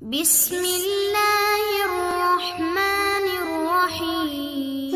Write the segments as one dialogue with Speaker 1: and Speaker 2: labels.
Speaker 1: بسم الله الرحمن الرحيم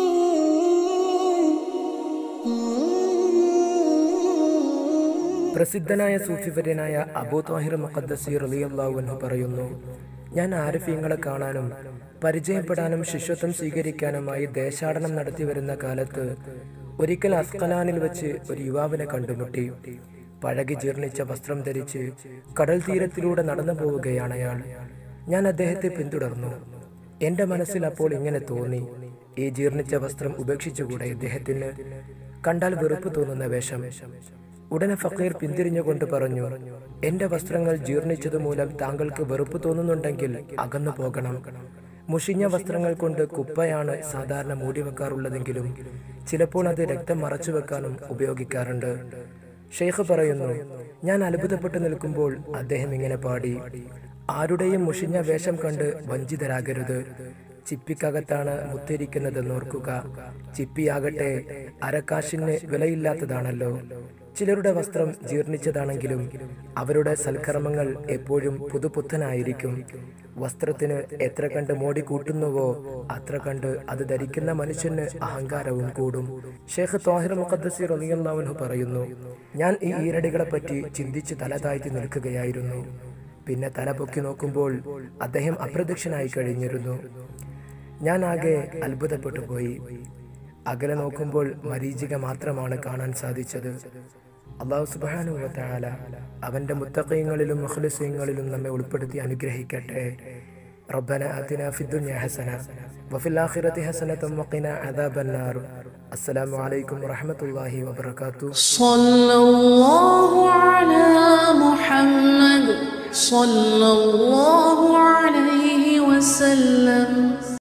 Speaker 2: പ്രസിദ്ധനായ സൂഫിവര്യനായ അബൂ താഹിർ മുഖദ്ദസി റളിയല്ലാഹു അൻഹു പറയുന്നു ഞാൻ ആരിഫീങ്ങളെ കാണാനും പരിചയപ്പെടാനും ശിഷ്യത്വം സ്വീകരിക്കാനുമായി ദേശാടനം നടത്തി വരുന്ന കാലത്ത് ഒരിക്കൽ അസ്കലാനിൽ വെച്ച് ഒരു യുവാവിനെ കണ്ടുമുട്ടി പഴകി ജീർണിച്ച വസ്ത്രം ധരിച്ച് കടൽ തീരത്തിലൂടെ നടന്നു പോവുകയാണ് അയാൾ ഞാൻ അദ്ദേഹത്തെ പിന്തുടർന്നു എന്റെ മനസ്സിൽ അപ്പോൾ ഇങ്ങനെ തോന്നി ഈ ജീർണിച്ച വസ്ത്രം ഉപേക്ഷിച്ചുകൂടെ ഇദ്ദേഹത്തിന് കണ്ടാൽ വെറുപ്പ് തോന്നുന്ന വേഷം ഉടനെ ഫക്കീർ പിന്തിരിഞ്ഞുകൊണ്ട് പറഞ്ഞു എന്റെ വസ്ത്രങ്ങൾ ജീർണിച്ചതുമൂലം താങ്കൾക്ക് വെറുപ്പ് തോന്നുന്നുണ്ടെങ്കിൽ അകന്നു പോകണം മുഷിഞ്ഞ വസ്ത്രങ്ങൾ കൊണ്ട് കുപ്പയാണ് സാധാരണ മൂടി വെക്കാറുള്ളതെങ്കിലും ചിലപ്പോൾ അത് രക്തം മറച്ചു വെക്കാനും ഉപയോഗിക്കാറുണ്ട് ഷെയ്ഖ് പറയുന്നു ഞാൻ അത്ഭുതപ്പെട്ടു നിൽക്കുമ്പോൾ അദ്ദേഹം ഇങ്ങനെ പാടി ആരുടെയും മുഷിഞ്ഞ വേഷം കണ്ട് വഞ്ചിതരാകരുത് ചിപ്പിക്കകത്താണ് മുത്തിരിക്കുന്നതെന്ന് ഓർക്കുക ചിപ്പിയാകട്ടെ അരക്കാശിന് വിലയില്ലാത്തതാണല്ലോ ചിലരുടെ വസ്ത്രം ജീർണിച്ചതാണെങ്കിലും അവരുടെ സൽക്കർമ്മങ്ങൾ എപ്പോഴും പുതുപുത്തനായിരിക്കും വസ്ത്രത്തിന് എത്ര കണ്ട് മോടി കൂട്ടുന്നുവോ അത്ര കണ്ട് അത് ധരിക്കുന്ന മനുഷ്യന് അഹങ്കാരവും കൂടും ഷേഖ് തോഹിർ മുഖദ്സി റളിയല്ലാഹു പറയുന്നു ഞാൻ ഈ ഈരടികളെ പറ്റി ചിന്തിച്ച് തല താഴ്ത്തി നിൽക്കുകയായിരുന്നു പിന്നെ തല പൊക്കി നോക്കുമ്പോൾ അദ്ദേഹം അപ്രത്യക്ഷനായി കഴിഞ്ഞിരുന്നു ഞാൻ ആകെ അത്ഭുതപ്പെട്ടു പോയി അകലെ നോക്കുമ്പോൾ മരീചിക മാത്രമാണ് കാണാൻ സാധിച്ചത് അള്ളാഹു സുബാനുവല അവന്റെ മുത്തക്കയങ്ങളിലും മുഖ്ലിസയങ്ങളിലും നമ്മെ ഉൾപ്പെടുത്തി അനുഗ്രഹിക്കട്ടെ ربنا آتنا في الدنيا حسنة وفي الآخرة حسنة وقنا عذاب النار السلام عليكم ورحمة الله وبركاته
Speaker 3: صلى الله على محمد صلى الله عليه وسلم